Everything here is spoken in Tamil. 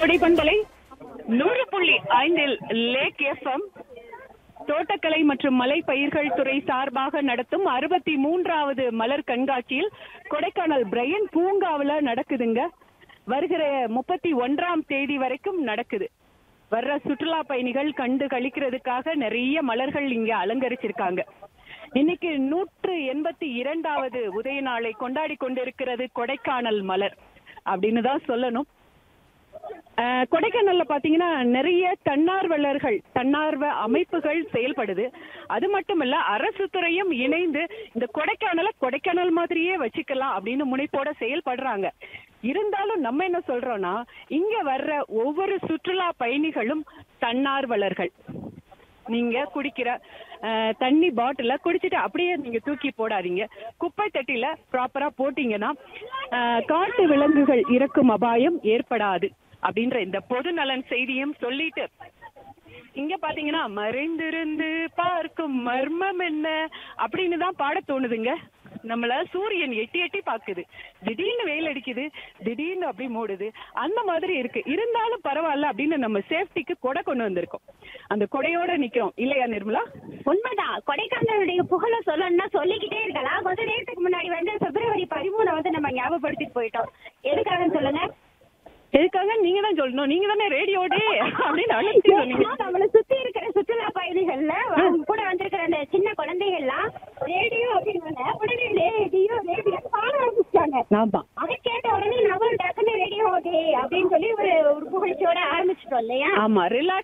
கோடை பண்பலை நூறு புள்ளி ஐந்தில் லேக் எஃப்எம் தோட்டக்கலை மற்றும் மலை பயிர்கள் துறை சார்பாக நடத்தும் அறுபத்தி மூன்றாவது மலர் கண்காட்சியில் கொடைக்கானல் பிரையன் பூங்காவுல நடக்குதுங்க வருகிற முப்பத்தி ஒன்றாம் தேதி வரைக்கும் நடக்குது வர்ற சுற்றுலா பயணிகள் கண்டு கழிக்கிறதுக்காக நிறைய மலர்கள் இங்க அலங்கரிச்சிருக்காங்க இன்னைக்கு நூற்று எண்பத்தி இரண்டாவது உதய நாளை கொண்டாடி கொண்டிருக்கிறது கொடைக்கானல் மலர் அப்படின்னு தான் சொல்லணும் அஹ், கொடைக்கானல்ல பாத்தீங்கன்னா நிறைய தன்னார்வலர்கள் தன்னார்வ அமைப்புகள் செயல்படுது அது மட்டும் இல்ல அரசு துறையும் இணைந்து இந்த கொடைக்கானலை கொடைக்கானல் மாதிரியே வச்சுக்கலாம் அப்படின்னு முனைப்போட செயல்படுறாங்க இருந்தாலும் நம்ம என்ன சொல்றோம்னா இங்க வர்ற ஒவ்வொரு சுற்றுலா பயணிகளும் தன்னார்வலர்கள் நீங்க குடிக்கிற அஹ், தண்ணி பாட்டில குடிச்சிட்டு அப்படியே நீங்க தூக்கி போடாதீங்க குப்பை தொட்டில ப்ராப்பரா போட்டீங்கன்னா அஹ், காட்டு விலங்குகள் இறக்கும் அபாயம் ஏற்படாது அப்படின்ற இந்த பொது நலன் செய்தியும் சொல்லிட்டு இங்க பாத்தீங்கன்னா மறைந்திருந்து பார்க்கும் மர்மம் என்ன அப்படின்னு தான் பாட தோணுதுங்க நம்மள சூரியன் எட்டி எட்டி பாக்குது திடீர்னு வெயில் அடிக்குது திடீர்னு அப்படி மூடுது அந்த மாதிரி இருக்கு இருந்தாலும் பரவாயில்ல அப்படின்னு நம்ம சேஃப்டிக்கு கொடை கொண்டு வந்திருக்கோம் அந்த கொடையோட நிக்கிறோம் இல்லையா நிர்மலா உண்மைதான் கொடைக்கானலுடைய புகழ சொல்லணும்னா சொல்லிக்கிட்டே இருக்கலாம் கொஞ்ச நேரத்துக்கு முன்னாடி வந்து பிப்ரவரி பதிமூணு வந்து நம்ம ஞாபகப்படுத்திட்டு போயிட்டோம் எதுக்காகன்னு சொல்லுங்க எதுக்காக நீங்க தான் சொல்லணும் நீங்க தானே ரேடியோடே அப்படின்னு அழைச்சி சொன்னீங்க ஏன்னா, நம்மள சுத்தி இருக்கிற சுற்றுலா பயணிகள்ல அவங்க கூட வந்திருக்கிற அந்த சின்ன குழந்தைகள்லாம் ரேடியோ அப்படின்னு உடனே ரேடியோ ரேடியோ பாட ஆரம்பிச்சிட்டாங்க ஆமா அதை கேட்ட உடனே நம்ம டக்குன்னு ரேடியோ டே அப்படின்னு சொல்லி ஒரு ஒரு புகழ்ச்சியோட ஆரம்பிச்சிட்டோம் இல்லையா ஆமா ரிலாக்ஸ்